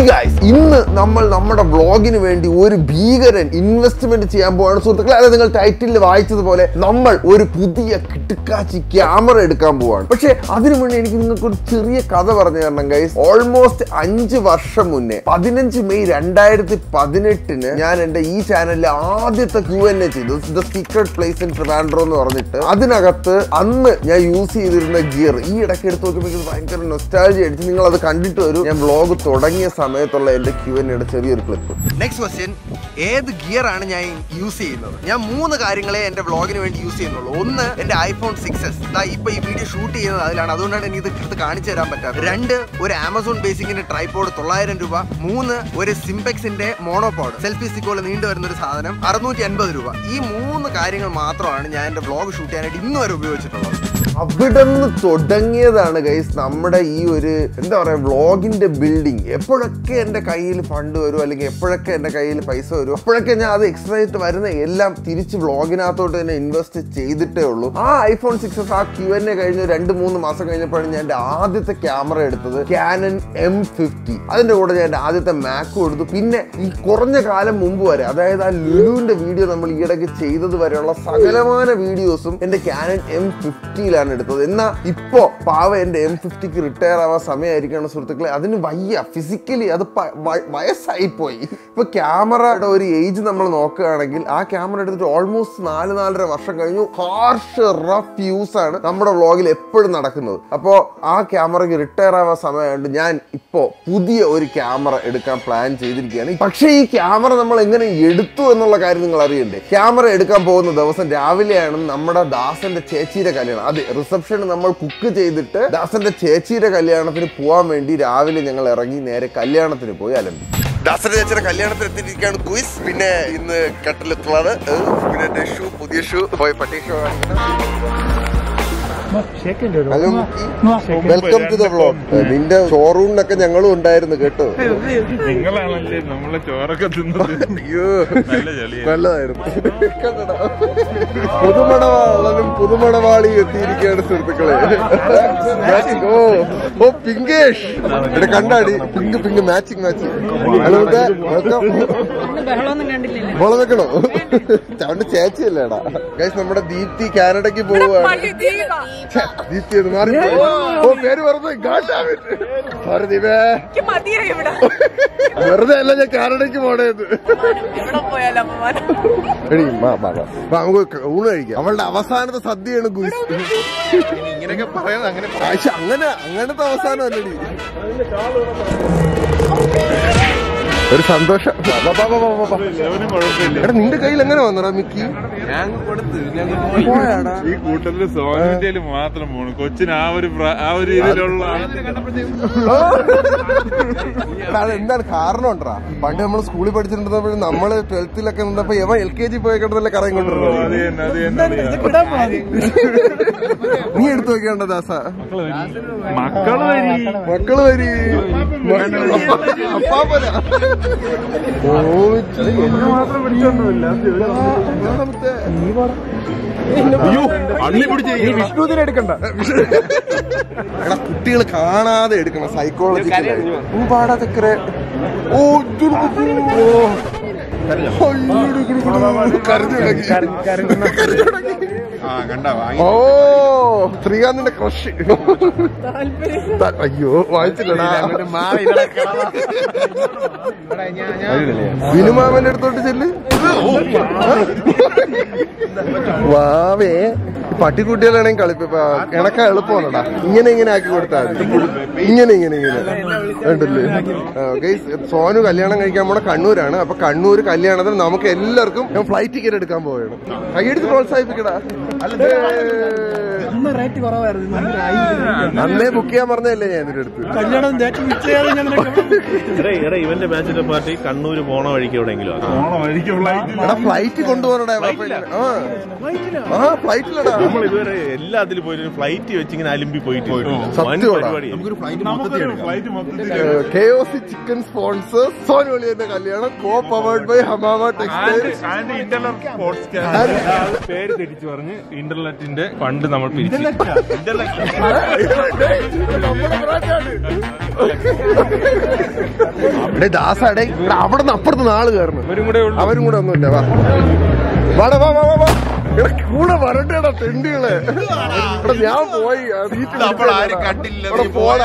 Guys ഇന്ന് നമ്മൾ നമ്മുടെ വ്ളോഗിന് വേണ്ടി ഒരു ഭീകരൻ ഇൻവെസ്റ്റ്മെന്റ് ചെയ്യാൻ പോവാണ് സുഹൃത്തുക്കളെ അതായത് നിങ്ങൾ ടൈറ്റിൽ വായിച്ചതുപോലെ നമ്മൾ ഒരു പുതിയ കിട്ടുക്കാച്ചി ക്യാമറ എടുക്കാൻ പോവാണ് പക്ഷെ അതിനു മുന്നേ എനിക്ക് നിങ്ങൾക്ക് ഒരു ചെറിയ കഥ പറഞ്ഞു തരണം ഗൈസ് ഓൾമോസ്റ്റ് അഞ്ച് വർഷം മുന്നേ പതിനഞ്ച് മെയ് രണ്ടായിരത്തി പതിനെട്ടിന് ഞാൻ എന്റെ ഈ ചാനലിലെ ആദ്യത്തെ ക്യൂ എൻ എ ചെയ്തു the secret place in Trivandrum എന്ന് പറഞ്ഞിട്ട് അതിനകത്ത് അന്ന് ഞാൻ യൂസ് ചെയ്തിരുന്ന ഗിയർ ഈ ഇടയ്ക്ക് എടുത്ത് നോക്കുമ്പോൾ എനിക്ക് ഭയങ്കര നൊസ്റ്റാൾജി അടിച്ച് നിങ്ങൾ അത് കണ്ടിട്ട് വരും ഞാൻ വ്ളോഗ് തുടങ്ങിയ സമയത്തുള്ള എന്റെ ക്യൂ എൻ എയുടെ ചെറിയൊരു ക്ലിപ്പ് നെക്സ്റ്റ് ക്വസ്റ്റ്യൻ ഏത് ഗിയർ ആണ് ഞാൻ യൂസ് ചെയ്യുന്നത് ഞാൻ മൂന്ന് കാര്യങ്ങളെ എന്റെ വ്ളോഗിന് വേണ്ടി യൂസ് ചെയ്യുന്നുള്ളൂ ഒന്ന് എന്റെ ഐഫോൺ സിക്സ് എസ് ഇപ്പൊ ഈ വീഡിയോ ഷൂട്ട് ചെയ്യുന്നത് അതിലാണ് അതുകൊണ്ടാണ് എനിക്ക് ഇത് എടുത്ത് കാണിച്ചു തരാൻ പറ്റാത്തത് രണ്ട് ഒരു ആമസോൺ ബേസിക്കിന്റെ ട്രൈപോഡ് തൊള്ളായിരം രൂപ മൂന്ന് ഒരു സിംപെക്സിന്റെ മോണോപോഡ് സെൽഫി സ്റ്റിക്കോൾ നീണ്ടു വരുന്ന ഒരു സാധനം അറുന്നൂറ്റി അൻപത് രൂപ ഈ മൂന്ന് കാര്യങ്ങൾ മാത്രമാണ് ഞാൻ എന്റെ വ്ളോഗ് ഷൂട്ട് ചെയ്യാനായിട്ട് ഇന്ന് വരെ ഉപയോഗിച്ചിട്ടുള്ളത് അവിടെ നിന്ന് തുടങ്ങിയതാണ് ഗൈസ് നമ്മുടെ ഈ ഒരു എന്താ പറയാ വ്ളോഗിന്റെ ബിൽഡിംഗ് എപ്പോഴൊക്കെ എന്റെ കയ്യിൽ ഫണ്ട് വരും അല്ലെങ്കിൽ എപ്പോഴൊക്കെ എന്റെ കയ്യിൽ പൈസ വരും അപ്പോഴൊക്കെ ഞാൻ അത് എക്സ്ട്രായിട്ട് വരുന്ന എല്ലാം തിരിച്ച് വ്ളോഗിനകത്തോട്ട് തന്നെ ഇൻവെസ്റ്റ് ചെയ്തിട്ടേ ഉള്ളൂ ആ ഐഫോൺ സിക്സ് ആ ക്യു എൻ എ കഴിഞ്ഞ രണ്ട് മൂന്ന് മാസം കഴിഞ്ഞപ്പോഴാണ് ഞാൻ എന്റെ ആദ്യത്തെ ക്യാമറ എടുത്തത് ക്യാനൻ എം ഫിഫ്റ്റി അതിന്റെ കൂടെ ഞാൻ എന്റെ ആദ്യത്തെ മാക്കും എടുത്തു പിന്നെ ഈ കുറഞ്ഞ കാലം മുമ്പ് വരെ അതായത് ആ ലുലുവിന്റെ വീഡിയോ നമ്മൾ ഈയിടയ്ക്ക് ചെയ്തത് വരെയുള്ള സകലമാന വീഡിയോസും എന്റെ ക്യാനൻ എം ഫിഫ്റ്റിയിലാണ് എടുത്തത് എന്നാ ഇപ്പോ പാവ എന്റെ എം ഫിഫ്റ്റിക്ക് റിട്ടയർ ആവാൻ സമയമായിരിക്കണം സുഹൃത്തുക്കളെ അതിന് വയ്യ ഫിസിക്കലി അത് പ- വ- വയസ്സായി പോയി ഇപ്പൊ ക്യാമറയുടെ ഒരു ഏജ് നമ്മൾ നോക്കുകയാണെങ്കിൽ ആ ക്യാമറ എടുത്തിട്ട് ഓൾമോസ്റ്റ് നാല് നാലര വർഷം കഴിഞ്ഞു ഹാർഷ് റഫ് യൂസ് ആണ് നമ്മുടെ വ്ളോഗിൽ എപ്പോഴും നടക്കുന്നത് അപ്പോൾ ആ ക്യാമറയ്ക്ക് റിട്ടയർ ആവാൻ സമയമായിട്ട് ഞാൻ ഇപ്പോൾ പുതിയ ഒരു ക്യാമറ എടുക്കാൻ പ്ലാൻ ചെയ്തിരിക്കുകയാണ് പക്ഷേ ഈ ക്യാമറ നമ്മൾ എങ്ങനെ എടുത്തു എന്നുള്ള കാര്യം നിങ്ങൾ അറിയണ്ടേ ക്യാമറ എടുക്കാൻ പോകുന്ന ദിവസം രാവിലെയാണ് നമ്മുടെ ദാസന്റെ ചേച്ചിയുടെ കല്യാണം അതെ റിസപ്ഷന് നമ്മൾ കുക്ക് ചെയ്തിട്ട് ദാസന്റെ ചേച്ചിയുടെ കല്യാണത്തിന് പോകാൻ വേണ്ടി രാവിലെ ഞങ്ങൾ ഇറങ്ങി നേരെ കല്യാണത്തിന് പോയി അലമ്പി ദാസന്റെ ചേച്ചിയുടെ കല്യാണത്തിന് എത്തിയിരിക്കുകയാണ് ഗുയിസ് പിന്നെ ഇന്ന് കട്ടിലെത്തുള്ളത് പിന്നെ എന്റെ ഷൂ പുതിയ ഷൂ പോയി പട്ടി ഷൂ ഹലോ മുക്കി വെൽക്കം ടു ദ വ്ളോഗ് നിന്റെ ഷോറൂമിനൊക്കെ ഞങ്ങളും ഉണ്ടായിരുന്നു കേട്ടോ നിങ്ങളാണല്ലേ നമ്മളെ ചോറൊക്കെ തിന്നത് അയ്യോ നല്ല ചളിയാ. നല്ലതായിരുന്നു കണ്ടടാ. പുതുമണവാളനും പുതുമണവാളിയും എത്തിയിരിക്കുകയാണ് സുഹൃത്തുക്കളെ മാച്ചിങ് ഓ ഓ പിങ്കേഷ് ഇവിടെ കണ്ടാടി pink pink matching matching hello welcome ബഹളമൊന്നും കണ്ടില്ലല്ലോ മോളെ വെക്കണോ അവന്റെ ചേച്ചിയല്ലേടാ ഗൈസ് നമ്മുടെ ദീപ്തി കാനഡയ്ക്ക് പോവുകയാണ് ഛെ, ദീപ്തി എന്ന് മാറി ഓ പേര് പറഞ്ഞു ഗാട്ടാവിൻ സോറി ദീപേ മതിയായി ഇവിടെ വെറുതെ അല്ല ഞാൻ കാനഡയ്ക്ക് പോണേന്ന് ഇവിടെ പോയാലോ അമ്മമാരെ എടി, വാ, വാ, വാ. വാ, നമുക്ക് ഊണ് കഴിക്കാം അവളുടെ അവസാനത്തെ സദ്യയാണ് ഗുയിസ് ഇങ്ങനെയൊക്കെ പറയാൻ അങ്ങനെ പക്ഷെ അങ്ങനെ അങ്ങനത്തെ അവസാനം അല്ലടി ഒരു സന്തോഷം വാ, വാ, വാ, വാ, വാ, വാ. ലെവനും കുഴപ്പമില്ല എടാ നിന്റെ കയ്യിൽ എങ്ങനെ വന്നടാ മിക്കി ഞാൻ കൊടുത്ത് ഞങ്ങൾ പോയി. പോയാടാ ഈ കൂട്ടത്തില് സോനന്റയില് മാത്രം പോണു കൊച്ചിന് ആ ഒരു പ്ര- ആ ഒരു ഇതിലുള്ള എടാ, അതെന്താണ് കാരണം ഉണ്ടാ പണ്ട് നമ്മൾ സ്കൂളിൽ പഠിച്ചിട്ടുണ്ടപ്പോഴും നമ്മള് ട്വൽത്തിലൊക്കെ നിന്നപ്പോ എവ എൽ കെ ജി പോയി കിടന്നല്ലേ കറയും അത് കൊണ്ടിരുന്നത് തന്നെ അത് തന്നെ അറിയാം. നീ എടുത്തു നോക്കിയാണ്ട ദാസ മക്കള് വരി മക്കള് വരി അപ്പാപ്പന ഓ മാത്രം പിടിച്ചൊന്നുമില്ല അയ്യോ അള്ളി പിടിച്ചിരിക്കുന്നു എടാ കുട്ടികൾ കാണാതെ എടുക്കണം സൈക്കോളജി പാടാതെ ഓ ഇതൊരു കുട്ടി. ഓ. അയ്യോ, ഇടു, ഇടു, ഇടു. കരഞ്ഞു തുടങ്ങി. കരഞ്ഞു തുടങ്ങി. ആ കണ്ട വാങ്ങി ഓ ശ്രീകാന്തിന്റെ ക്രഷ് അയ്യോ വായിച്ചില്ലടാ വിനുമാമന്റെ അടുത്തോട്ട് ചെല്ല് വാവേ പട്ടിക്കുട്ടികളാണെങ്കിൽ കളിപ്പ ഇണക്കാൻ എളുപ്പമാണടാ ഇങ്ങനെ ഇങ്ങനെ ആക്കി കൊടുത്താൽ മതി ഇങ്ങനെ ഇങ്ങനെ ഇങ്ങനെ ഉണ്ടല്ലേ ഗൈസ് സോനു കല്യാണം കഴിക്കാൻ പോണ കണ്ണൂരാണ് അപ്പൊ കണ്ണൂർ കല്യാണത്തിന് നമുക്ക് എല്ലാവർക്കും ഞാൻ ഫ്ലൈറ്റ് ടിക്കറ്റ് എടുക്കാൻ പോവുകയാണ് കൈയെടുത്ത് പ്രോത്സാഹിപ്പിക്കടാ അന്ന് റേറ്റ് കുറവായിരുന്നു ഭയങ്കര ആയി. അന്നേ ബുക്ക് ചെയ്യാൻ പറഞ്ഞതല്ലേ ഞാൻ ഇതിന്റെ അടുത്ത് കല്യാണം ഡേറ്റ് ഫിക്സ് ചെയ്യാതെ ഞാൻ എടേ എടേ ഇവന്റെ ബാച്ചിലർ പാർട്ടി കണ്ണൂർ പോണ വഴിക്ക് എവിടെയെങ്കിലും ആക്കാം ഓണം വഴിക്ക് ഫ്ലൈറ്റ് എടാ ഫ്ലൈറ്റ് കൊണ്ടുപോകണടാ ആ ആ ഫ്ലൈറ്റിലടാ നമ്മൾ ഇതുവരെ എല്ലാത്തിലും പോയിട്ട് ഫ്ലൈറ്റ് വെച്ച് ഇങ്ങനെ അലിമ്പി പോയിട്ട് വൻ സത്യമാടാ. പരിപാടി നമുക്കൊരു ഫ്ലൈറ്റ് മൊത്തത്തിൽ K O C chicken sponsor Sonu വലിയന്റെ കല്യാണം കോ പവേർഡ് ബൈ ഹമാമ ടെക്സ്റ്റൈൽസ് ആൻഡ് ഇന്റർനെറ്റ് സ്പോർട്സ് പേര് തിരിച്ചു പറഞ്ഞ് ഇന്റർനെറ്റിന്റെ ഫണ്ട് നമ്മൾ പിരിച്ചു ഇവിടെ ദാസാടേ ഇവിടെ അവിടെ നിന്ന് അപ്പുറത്ത് നാള് കയറണം അവരും കൂടെ ഉള്ളു അവരും കൂടെ ഒന്നുമില്ല വാ വാടാ വാ വാ വാ വാ എടാ കൂടെ വരണ്ടേടാ തെണ്ടികളെ ഇവിടെ ഞാൻ പോയി ആ സീറ്റ് പിടിച്ചേടാ. ഇവിടെ പോടാ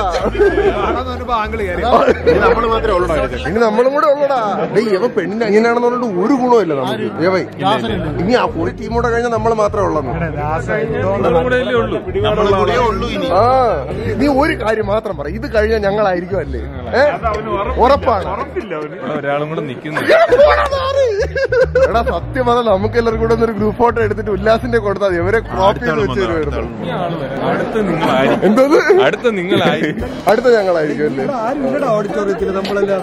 നമ്മൾ മാത്രമേ ഉള്ളൂ ഇനി നമ്മളും കൂടെ ഉള്ളടാ ഡേയ് ഇവ പെണ്ണിന്റെ അനിയനാണെന്ന് പറഞ്ഞിട്ട് ഒരു ഗുണമില്ല നമുക്ക് ഇവ ഇനി ആ ഒരു ടീമോടെ കഴിഞ്ഞാൽ നമ്മൾ മാത്രമേ ഉള്ളൂ നമ്മളും കൂടെ അല്ലേ ഉള്ളൂ നമ്മളെ ഉള്ളൂ ഇനി ആ നീ ഒരു കാര്യം മാത്രം പറ ഇത് കഴിഞ്ഞാൽ ഞങ്ങളായിരിക്കും അല്ലേ ഏ? ഉറപ്പാണ് ഉറപ്പില്ല അവന് ഇവിടെ ഒരാളും കൂടെ നിൽക്കുന്നു എടാ സത്യം പറഞ്ഞാൽ നമുക്ക് എല്ലാവർക്കും കൂടെ ഒരു ഗ്രൂപ്പ് ഫോട്ടോ എടുത്തിട്ട് ഉല്ലാസിന്റെ കൊടുത്താൽ മതി ഇവരെ ക്രോപ്പ് ചെയ്ത് വെച്ച് തരുമായിരുന്നു ഈ ആള് വരാം. അടുത്ത നിങ്ങളായിരിക്കും എന്തത് അടുത്ത നിങ്ങളായിരിക്കും അടുത്ത ഞങ്ങളായിരിക്കും അല്ലേ ആരും ഓഡിറ്റോറിയത്തിൽ നമ്മളെല്ലാം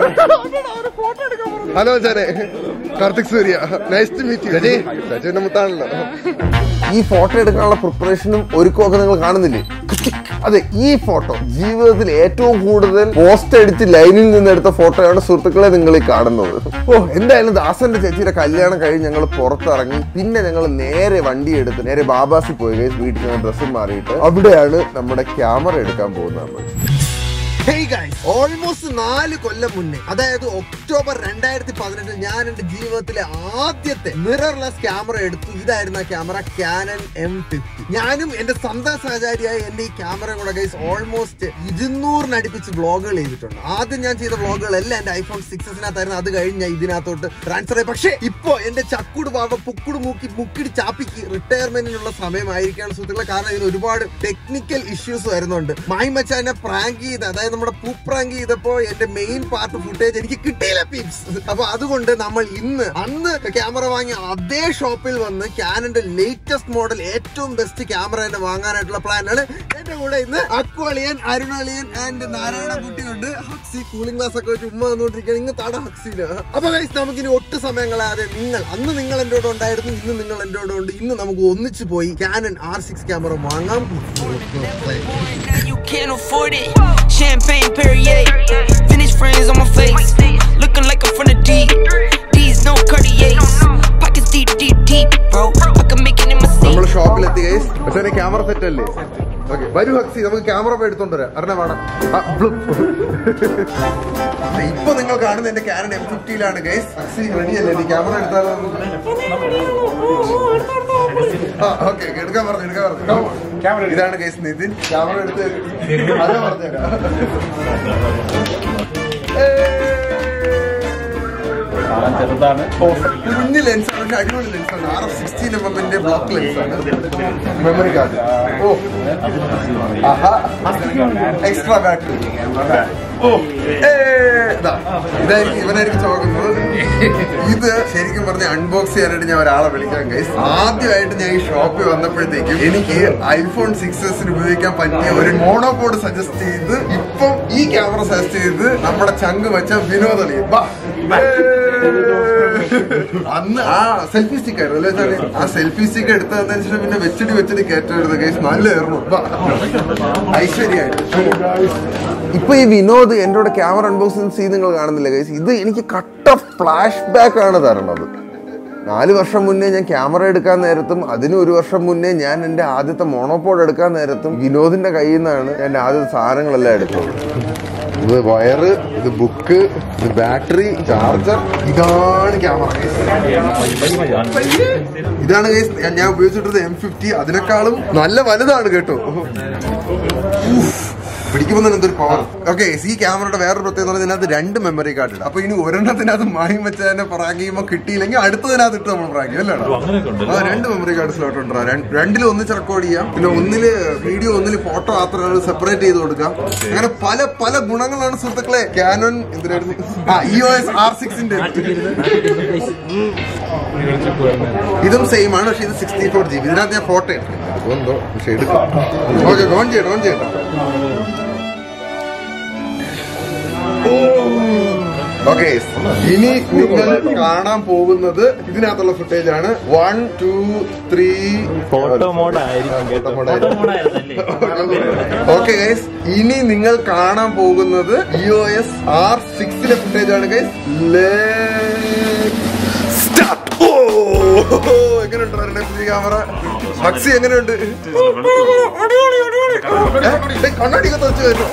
ഹലോ ചാനെ Karthik Surya nice to meet you സച്ചിന്റെ മുത്താണല്ലോ ഈ ഫോട്ടോ എടുക്കാനുള്ള പ്രിപ്പറേഷനും ഒരുക്കവും ഒക്കെ നിങ്ങൾ കാണുന്നില്ലേ അതെ ഈ ഫോട്ടോ ജീവിതത്തിൽ ഏറ്റവും കൂടുതൽ പോസ്റ്റ് അടിച്ച് ലൈനിൽ നിന്ന് എടുത്ത ഫോട്ടോയാണ് സുഹൃത്തുക്കളെ നിങ്ങൾ ഈ കാണുന്നത് ഓ എന്തായാലും ദാസന്റെ ചേച്ചിയുടെ കല്യാണം കഴിഞ്ഞ് ഞങ്ങൾ പുറത്തിറങ്ങി പിന്നെ ഞങ്ങൾ നേരെ വണ്ടി എടുത്ത് നേരെ ബാബാസി പോയി guys. വീട്ടിൽ നിന്ന് ഡ്രസ്സും മാറിയിട്ട് അവിടെയാണ് നമ്മുടെ ക്യാമറ എടുക്കാൻ പോകുന്നത് നമ്മൾ ഓൾമോസ്റ്റ് നാല് കൊല്ലം മുന്നേ അതായത് ഒക്ടോബർ രണ്ടായിരത്തി പതിനെട്ടിൽ ഞാൻ എന്റെ ജീവിതത്തിലെ ആദ്യത്തെ മിറർലെസ് ക്യാമറ എടുത്തു ഇതായിരുന്നു ആ ക്യാമറ ക്യാനൻ എം ഫിഫ്റ്റി ഞാനും എന്റെ സ്വന്തം സഹചാരിയായ എന്റെ ഈ ക്യാമറ കൂടെ ഗൈസ് ഓൾമോസ്റ്റ് ഇരുന്നൂറിനടുപ്പിച്ച് വ്ളോഗുകൾ ചെയ്തിട്ടുണ്ട് ആദ്യം ഞാൻ ചെയ്ത വ്ളോഗുകളെല്ലാം എന്റെ ഐഫോൺ സിക്സസിനകത്തായിരുന്നു അത് കഴിഞ്ഞ് ഞാൻ ഇതിനകത്തോട്ട് ട്രാൻസ്ഫർ ആയി പക്ഷേ ഇപ്പോ എന്റെ ചക്കുട് പാവ പുക്കുട് മൂക്കി മുക്കിടി ചാപ്പിക്ക് റിട്ടയർമെന്റിനുള്ള സമയമായിരിക്കാണ് സുഹൃത്തുക്കളെ കാരണം ഇതിന് ഒരുപാട് ടെക്നിക്കൽ ഇഷ്യൂസ് വരുന്നുണ്ട് മായി മച്ചാനെ പ്രാങ്ക് ചെയ്ത് അതായത് നമ്മുടെ പൂ പ്രാങ്ക് ചെയ്തപ്പോ എന്റെ മെയിൻ പാർട്ട് ഫുട്ടേജ് എനിക്ക് കിട്ടിയില്ല പീപ്സ് അപ്പൊ അതുകൊണ്ട് നമ്മൾ ഇന്ന് അന്ന് ക്യാമറ വാങ്ങിയ അതേ ഷോപ്പിൽ വന്ന് ക്യാനന്റെ ലേറ്റസ്റ്റ് മോഡൽ ഏറ്റവും ബെസ്റ്റ് ക്യാമറ തന്നെ വാങ്ങാനായിട്ടുള്ള പ്ലാനാണ് എന്റെ കൂടെ ഇന്ന് അക്വളിയൻ അരുണളിയൻ ആൻഡ് നാരായണ കുട്ടിയുണ്ട് ഹക്സി കൂളിംഗ് ഗ്ലാസ് ഒക്കെ വെച്ച് ഉമ്മ വന്നുകൊണ്ടിരിക്കുകയാണ് ഇങ്ങ് തട ഹക്സിന് അപ്പൊ ഗൈസ് നമുക്കിനി ഒട്ടും സമയം കളയാതെ നിങ്ങൾ അന്ന് നിങ്ങൾ എന്റെ കൂടെ ഉണ്ടായിരുന്നു ഇന്ന് നിങ്ങൾ എന്റെ കൂടെ ഉണ്ട് ഇന്ന് നമുക്ക് ഒന്നിച്ച് പോയി ക്യാനൻ ആർ സിക്സ് ക്യാമറ വാങ്ങാം Now you can't afford it. Champagne Perrier, vintage friends on my face, looking like I'm from the deep. These no Cartiers, pockets deep, deep, deep, bro. I can make it in my നമ്മൾ seat. ഷോപ്പിലെത്തി guys പക്ഷേ camera set അല്ലേ okay വരൂ ഹക്സി നമുക്ക് camera പോയി എടുത്തോണ്ട് വരാം അറിഞ്ഞ വേണം ഇപ്പൊ നിങ്ങൾ കാണുന്ന എന്റെ ക്യാനൻ എം ഫിഫ്റ്റിയിലാണ് ഗൈസ് ഹക്സി റെഡി അല്ലേ നീ ക്യാമറ എടുത്താലോ ആ ഓക്കെ എടുക്കാൻ പറഞ്ഞു എടുക്കാൻ പറഞ്ഞു ഇതാണ് ഗൈസ് നിതിൻ ക്യാമറ എടുത്ത് അതാ പറഞ്ഞുതരാം കുഞ്ഞ് ലെൻസ് ആണ് അടിപൊളി ലെൻസ് ആണ് ആർ എഫ് സിക്സ്റ്റീൻ എം എമ്മിന്റെ ബ്ലോക്ക് ലെൻസ് ആണ് മെമ്മറി കാർഡ് ഓ എക്സ്ട്രാ ബാറ്ററി ഓ ഏ, ഇതാ. ഇതായിരിക്കും ഇവനായിരിക്കും ചോക്കുന്നത് ഇത് ശരിക്കും പറഞ്ഞ അൺബോക്സ് ചെയ്യാനായിട്ട് ഞാൻ ഒരാളെ വിളിക്കാൻ ഗൈസ് ആദ്യമായിട്ട് ഞാൻ ഈ ഷോപ്പിൽ വന്നപ്പോഴത്തേക്കും എനിക്ക് ഐഫോൺ സിക്സസിന് ഉപയോഗിക്കാൻ പറ്റിയ ഒരു മോണോപോഡ് സജസ്റ്റ് ചെയ്ത് ഇപ്പം ഈ ക്യാമറ സജസ്റ്റ് ചെയ്ത് നമ്മുടെ ചങ്ക് വെച്ച വിനോദളി വാ അന്ന് ആ സെൽഫി സ്റ്റിക്ക് ആയിരുന്നു അല്ലേ സാറേ ആ സെൽഫി സ്റ്റിക്ക് എടുത്ത് തന്നതിന് ശേഷം പിന്നെ വെച്ചിട്ട് വെച്ചിട്ട് കയറ്റരുത് കേസ് നല്ലായിരുന്നു ഐശ്വര്യായിട്ട് ഇപ്പൊ ഈ വിനോദ് എന്റെ കൂടെ ക്യാമറ അൺബോക്സിംഗ് സീൻ നിങ്ങൾ കാണുന്നില്ല ഗൈസ് ഇത് എനിക്ക് കട്ട ഫ്ലാഷ് ബാക്ക് ആണ് തരണത് നാല് വർഷം മുന്നേ ഞാൻ ക്യാമറ എടുക്കാൻ നേരത്തും അതിന് ഒരു വർഷം മുന്നേ ഞാൻ എൻ്റെ ആദ്യത്തെ മോണോപോഡ് എടുക്കാൻ നേരത്തും വിനോദിന്റെ കയ്യിൽ നിന്നാണ് ഞാൻ ആദ്യത്തെ സാധനങ്ങളെല്ലാം എടുത്തത് ഇത് വയറ് ഇത് ബുക്ക് ഇത് ബാറ്ററി ചാർജർ ഇതാണ് ക്യാമറ ഇതാണ് guys ഞാൻ- ഞാൻ ഉപയോഗിച്ചിട്ടത് എം ഫിഫ്റ്റി അതിനേക്കാളും നല്ല വലുതാണ് കേട്ടോ ഉഫ്. പിടിക്കുമ്പോൾ തന്നെ എന്തൊരു പവർ ഓക്കെ ഈ ക്യാമറയുടെ വേറൊരു പ്രത്യേകത എന്ന് പറഞ്ഞാൽ ഇതിനകത്ത് രണ്ട് മെമ്മറി കാർഡ് ഉണ്ട് അപ്പൊ ഇനി ഒരെണ്ണത്തിനകത്ത് മായും വെച്ച് തന്നെ പ്രാങ്ക് ചെയ്യുമ്പോൾ കിട്ടിയില്ലെങ്കിൽ അടുത്തതിനകത്ത് ഇട്ട് നമ്മൾ പ്രാങ്ക് ചെയ്യും അല്ലേ ആ രണ്ട് മെമ്മറി കാർഡ് സ്ലോട്ട് ഉണ്ട് രണ്ട് രണ്ടിൽ ഒന്നിച്ച് റെക്കോർഡ് ചെയ്യാം പിന്നെ ഒന്നില് വീഡിയോ ഒന്നില് ഫോട്ടോ മാത്രം സെപ്പറേറ്റ് ചെയ്ത് കൊടുക്കാം അങ്ങനെ പല പല ഗുണങ്ങളാണ് സുഹൃത്തുക്കളെ ക്യാനോൻ എന്തിനായിരുന്നു ആ ഇ ഒ എസ് ആർ സിക്സിന്റെ ഇതും സെയിം ആണ് പക്ഷെ ഇത് സിക്സ്റ്റി ഫോർ ജി ബി ഇതിനകത്ത് ഞാൻ ഫോട്ടോ എടുക്കും എന്തോ പക്ഷെ എടുക്കാം ഓക്കെ ഓൺ ചെയ്യണം ഓൺ ചെയ്യണം ഓക്കെ ഇനി നിങ്ങൾ കാണാൻ പോകുന്നത് ഇതിനകത്തുള്ള ഫുട്ടേജ് ആണ് one two three photo mode ആയിരിക്കും ഓക്കെ ഗൈസ് ഇനി നിങ്ങൾ കാണാൻ പോകുന്നത് ഇ ഒ എസ് ആർ സിക്സിലെ ഫുട്ടേജ് ആണ് ഗൈസ് സ്റ്റാർട്ട് ഓ ഓ എങ്ങനെയുണ്ട് ക്യാമറ ഹക്സി എങ്ങനെയുണ്ട് ഏ, ഏ, കണ്ണാടിയൊക്കെ തുറച്ച് വരുന്നു.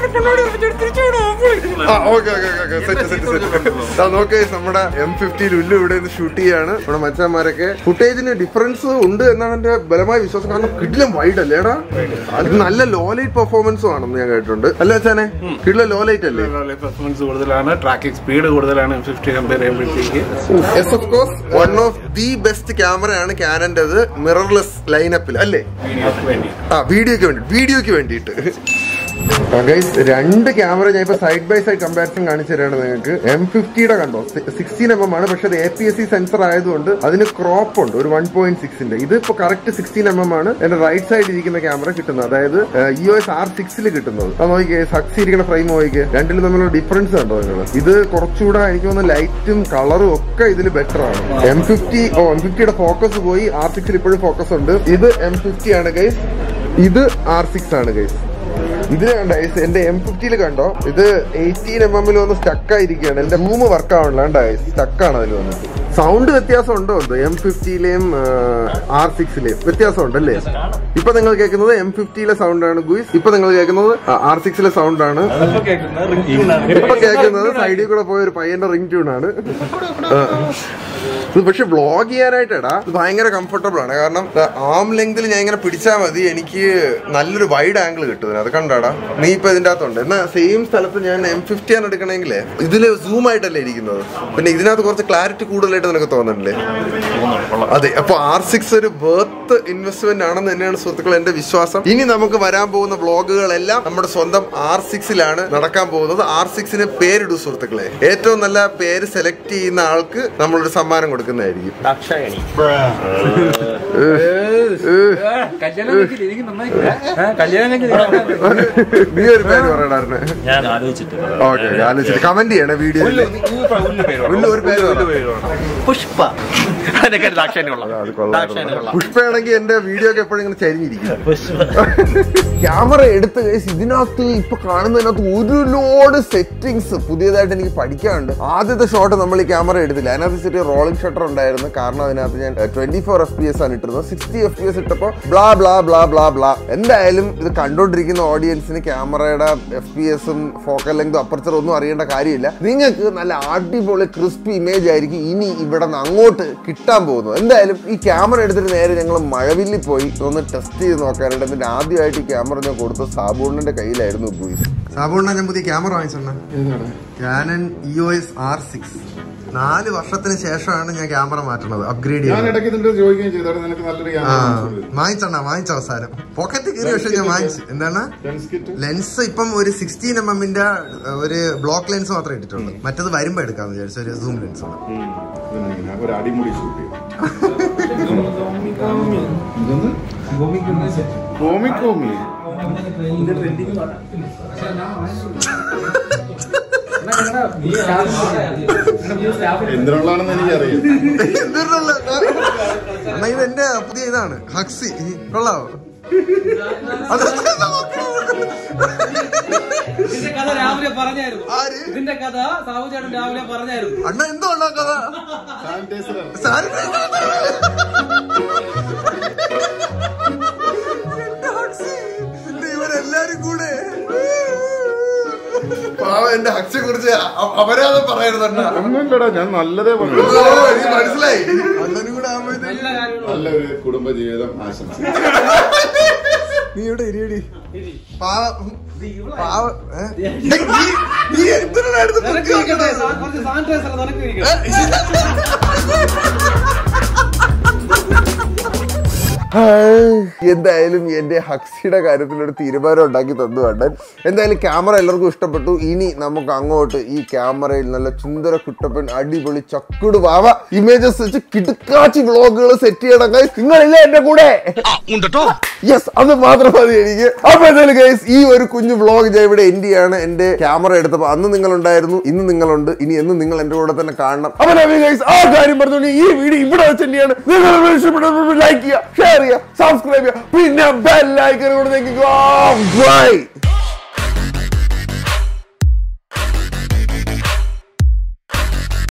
ആ, okay, okay, okay, okay. Set, set, set. ദാ നോക്ക് നമ്മുടെ എം ഫിഫ്റ്റി ലുല്ലു ഇവിടെ നിന്ന് ഷൂട്ട് ചെയ്യാണ് നമ്മുടെ മച്ചാന്മാരൊക്കെ ഫുട്ടേജിന് ഡിഫറൻസ് ഉണ്ട് എന്നാണ് എന്റെ ബലമായ വിശ്വാസം കാരണം കിഡിലും വൈഡ് അല്ലേ എടാ അത് നല്ല ലോ ലൈറ്റ് പെർഫോമൻസും ആണെന്ന് ഞാൻ കേട്ടിട്ടുണ്ട് അല്ല അച്ഛനെ കിഡിലെ ലോ ലൈറ്റ് അല്ലേ പെർഫോമൻസ് കൂടുതലാണ് ട്രാക്കിംഗ് സ്പീഡ് കൂടുതലാണ് ഫിഫ്റ്റി കമ്പയർ ചെയ്യുമ്പോഴത്തേക്ക് yes of course one of the best ക്യാമറയാണ് ക്യാനന്റേത് മിറർലെസ് ലൈനപ്പിൽ അല്ലേ വീഡിയോക്ക് വേണ്ടി ആ വീഡിയോക്ക് വേണ്ടി വീഡിയോക്ക് വേണ്ടിയിട്ട് ഗൈസ് രണ്ട് ക്യാമറ ഞാൻ ഇപ്പൊ സൈഡ് ബൈ സൈഡ് കമ്പാരിസൺ കാണിച്ചു തരാണ് നിങ്ങൾക്ക് എം ഫിഫ്റ്റിയുടെ കണ്ടോ സിക്സ്റ്റീൻ എം എം ആണ് പക്ഷെ അത് A P S C sensor ആയതുകൊണ്ട് അതിന് ക്രോപ്പ് ഉണ്ട് ഒരു വൺ പോയിന്റ് സിക്സിന്റെ ഇത് ഇപ്പൊ കറക്റ്റ് സിക്സ്റ്റീൻ എം എം ആണ് എന്റെ റൈറ്റ് സൈഡിൽ ഇരിക്കുന്ന ക്യാമറ കിട്ടുന്നത് അതായത് ഇ ഒ എസ് ആർ സിക്സിൽ കിട്ടുന്നത് അത് നോക്കിയേ സക്സി ഇരിക്കുന്ന ഫ്രെയിം നോക്കിയേ രണ്ടിലും തമ്മിലുള്ള ഡിഫറൻസ് കണ്ടോ നിങ്ങൾ ഇത് കുറച്ചുകൂടെ എനിക്ക് തോന്നുന്നു ലൈറ്റും കളറും ഒക്കെ ഇതിൽ ബെറ്റർ ആണ് എം ഫിഫ്റ്റി ഓ എം ഫിഫ്റ്റിയുടെ ഫോക്കസ് പോയി ആർ സിക്സിൽ ഇപ്പോഴും ഫോക്കസ് ഉണ്ട് ഇത് എം ഫിഫ്റ്റി ആണ് ഗൈസ് ഇത് ആർ സിക്സ് ആണ് ഗൈസ് ഇതിന് കണ്ട ഇത് എന്റെ എം ഫിഫ്റ്റിയിൽ കണ്ടോ ഇത് എയ്റ്റീൻ എം എമ്മിൽ വന്ന് സ്റ്റക്ക് ആയിരിക്കുകയാണ് എന്റെ മൂന്ന് വർക്ക് ആവണില്ല കണ്ട സ്റ്റക്കാണ് അതിൽ വന്നിട്ട് സൗണ്ട് വ്യത്യാസം ഉണ്ടോ എന്തോ എം ഫിഫ്റ്റിയിലെയും ആർ സിക്സിലെയും വ്യത്യാസം ഉണ്ടല്ലേ ഇപ്പൊ നിങ്ങൾ കേൾക്കുന്നത് എം ഫിഫ്റ്റിയിലെ സൗണ്ട് ആണ് ഗുയിസ് ഇപ്പൊ നിങ്ങൾ കേൾക്കുന്നത് ആർ സിക്സിലെ സൗണ്ട് ആണ് ഇപ്പൊ കേൾക്കുന്നത് സൈഡിൽ കൂടെ പോയ ഒരു പയ്യന്റെ റിംഗ് ട്യൂൺ ആണ് ആ. ഇത് പക്ഷെ വ്ളോഗ് ചെയ്യാനായിട്ടാ ഇത് ഭയങ്കര കംഫർട്ടബിൾ ആണ് കാരണം ആം ലെങ്തിൽ ഞാൻ ഇങ്ങനെ പിടിച്ചാൽ മതി എനിക്ക് നല്ലൊരു വൈഡ് ആംഗിൾ കിട്ടും അത് കണ്ടാടാ നീ ഇപ്പൊ ഇതിന്റെ അകത്തുണ്ട് എന്നാ സെയിം സ്ഥലത്ത് ഞാൻ എം ഫിഫ്റ്റി ആണ് എടുക്കണമെങ്കിലേ ഇതില് സൂം ആയിട്ടല്ലേ ഇരിക്കുന്നത് പിന്നെ ഇതിനകത്ത് കുറച്ച് ക്ലാരിറ്റി കൂടുതലായിട്ട് നിനക്ക് തോന്നുന്നില്ലേ അതെ അപ്പൊ ആർ സിക്സ് ഒരു ബർത്ത് ഇൻവെസ്റ്റ്മെന്റ് ആണെന്ന് തന്നെയാണ് സുഹൃത്തുക്കൾ എന്റെ വിശ്വാസം ഇനി നമുക്ക് വരാൻ പോകുന്ന വ്ളോഗുകളെല്ലാം നമ്മുടെ സ്വന്തം ആർ സിക്സിലാണ് നടക്കാൻ പോകുന്നത് ആർ സിക്സിന് പേരിടൂ സുഹൃത്തുക്കളെ ഏറ്റവും നല്ല പേര് സെലക്ട് ചെയ്യുന്ന ആൾക്ക് നമ്മളൊരു സമ്മാനം കൊടുക്കുന്നതായിരിക്കും നീ ഒരു പേര് പറയണായിരുന്നു ഞാൻ ആലോചിച്ചിട്ട് ഓക്കെ ആലോചിച്ചിട്ട് കമന്റ് ചെയ്യണേ വീഡിയോയിൽ ഒരു പേര് പറ. പുഷ്പ അതിനൊക്കെ ദാക്ഷാനുള്ള അത് കൊള്ളാം പുഷ്പയാണെങ്കിൽ എന്റെ വീഡിയോ ഒക്കെ എപ്പോഴും ഇങ്ങനെ ചരിഞ്ഞിരിക്കും ക്യാമറ എടുത്ത കേസ് ഇതിനകത്ത് ഇപ്പൊ കാണുന്നതിനകത്ത് ഒരു ലോഡ് സെറ്റിങ്സ് പുതിയതായിട്ട് എനിക്ക് പഠിക്കാനുണ്ട് ആദ്യത്തെ ഷോട്ട് നമ്മൾ ഈ ക്യാമറ എടുത്തില്ല അതിനകത്ത് ചെറിയ റോളിംഗ് ഷട്ടർ ഉണ്ടായിരുന്നു കാരണം അതിനകത്ത് ഞാൻ twenty four F P S ആണ് ഇട്ടിരുന്നത് sixty F P S blah blah blah blah blah ബ്ലാ എന്തായാലും ഇത് കണ്ടോണ്ടിരിക്കുന്ന ഓഡിയൻസിന് ക്യാമറയുടെ എഫ് പി എസും ഫോക്കൽ ലെങ്തും അപ്പർച്ചറും ഒന്നും അറിയേണ്ട കാര്യമില്ല നിങ്ങൾക്ക് നല്ല അടിപൊളി ക്രിസ്പി ഇമേജ് ആയിരിക്കും ഇനി ഇവിടെ നിന്ന് അങ്ങോട്ട് കിട്ടാൻ പോകുന്നത് എന്തായാലും ഈ ക്യാമറ എടുത്തിട്ട് നേരെ ഞങ്ങൾ മഴവില്ലി പോയി ഒന്ന് ടെസ്റ്റ് ചെയ്ത് നോക്കാനായിട്ട് എന്നിട്ട് ആദ്യമായിട്ട് ഈ ക്യാമറ ഞാൻ കൊടുത്ത സാബൂണിന്റെ കയ്യിലായിരുന്നു ബൂയിസ് സാബൂണിനെ ഞാൻ പുതിയ ക്യാമറ വാങ്ങിച്ചെണ്ണ Canon E O S R six നാല് വർഷത്തിന് ശേഷമാണ് ഞാൻ ക്യാമറ മാറ്റുന്നത് അപ്ഗ്രേഡ് ഞാൻ ചെയ്യുന്നത് ഇടയ്ക്ക് ഇതിന്റെ ചോദിക്കുകയും ചെയ്താൽ നിനക്ക് നല്ലൊരു ആ ക്യാമറ വാങ്ങിച്ചണ്ണ വാങ്ങിച്ച അവസാനം പോക്കറ്റ് കീറി പക്ഷെ ഞാൻ വാങ്ങിച്ചു എന്താണ് ലെൻസ് കിറ്റ് ലെൻസ് ഇപ്പം ഒരു സിക്സ്റ്റീൻ എം എമ്മിന്റെ ഒരു ബ്ലോക്ക് ലെൻസ് മാത്രമേ ഇട്ടിട്ടുള്ളൂ മറ്റത് വരുമ്പോ എടുക്കാന്ന് വിചാരിച്ചു ഒരു സൂം ലെൻസ് ഒരു അടിമുടി ഷൂട്ട് ചെയ്യും ഇതൊന്ന് കോമി കോമി എന്തിനുള്ളതാണെന്ന് എനിക്കറിയാം അണ്ണാ ഇത് എന്റെ പുതിയ ഇതാണ് ഹക്സി കൊള്ളാവോ അത് ഇതിന്റെ കഥ രാവിലെ പറഞ്ഞായിരുന്നു ആര്? ഇതിന്റെ കഥ സാഹു ചേട്ടൻ രാവിലെ പറഞ്ഞായിരുന്നു അണ്ണ എന്തോ അണ്ണാ കഥ സാനിറ്റൈസർ എന്റെ ഹക്സി ഇത് ഇവരെല്ലാരും കൂടെ പാവം എന്റെ ഹക്സിയെ കുറിച്ച് അപരാധം പറയരുത് അണ്ണാ ഒന്നുമില്ലടാ ഞാൻ നല്ലതേ പറഞ്ഞു ഓ, എനിക്ക് മനസ്സിലായി അണ്ണനും കൂടെ ആവുമ്പോഴത്തേക്ക് നല്ല കാര്യങ്ങൾ നല്ലൊരു കുടുംബ ജീവിതം ആശംസ നീ ഇവിടെ ഇരിയടി പാവ പാവ ഏ? ഡേയ്, നീ- നീ എന്തിനാണ് അടുത്ത് നിനക്ക് പൊക്കി ഇരിക്കട്ടെ വെക്കണത്? സാ- കുറച്ച് സാനിറ്റൈസർ നിനക്ക് ഇരിക്കട്ടെ എന്തായാലും എന്റെ ഹക്സിയുടെ കാര്യത്തിൽ ഒരു തീരുമാനം ഉണ്ടാക്കി തന്നു കണ്ടൻ എന്തായാലും ക്യാമറ എല്ലാവർക്കും ഇഷ്ടപ്പെട്ടു ഇനി നമുക്ക് അങ്ങോട്ട് ഈ ക്യാമറയിൽ നല്ല ചുന്ദര കുട്ടപ്പൻ അടിപൊളി ചക്കുട് വാവ ഇമേജസ് വെച്ച് കിടുക്കാച്ചി വ്ളോഗുകൾ സെറ്റ് ചെയ്യണം guys. നിങ്ങളില്ലേ എന്റെ കൂടെ യെസ് അത് മാത്രം മതി എനിക്ക് അപ്പൊ എന്തായാലും ഗൈസ് ഈ ഒരു കുഞ്ഞു വ്ളോഗ് ഞാൻ ഇവിടെ എൻഡ് ചെയ്യാണ് എന്റെ ക്യാമറ എടുത്തപ്പോ അന്ന് നിങ്ങൾ ഉണ്ടായിരുന്നു ഇന്ന് നിങ്ങളുണ്ട് ഇനി എന്നും നിങ്ങൾ എന്റെ കൂടെ തന്നെ കാണണം അപ്പൊ ഗൈസ് ആ കാര്യം പറഞ്ഞു ഈ വീഡിയോ ഇവിടെ വെച്ച് എൻഡ് ചെയ്യാണ് നിങ്ങൾ ഇഷ്ടപ്പെട്ട ലൈക്ക് ചെയ്യുക ഷെയർ ചെയ്യുക സബ്സ്ക്രൈബ് ചെയ്യുക പിന്നെ ബെൽ ഐക്കൺ കൂടെ ബൈ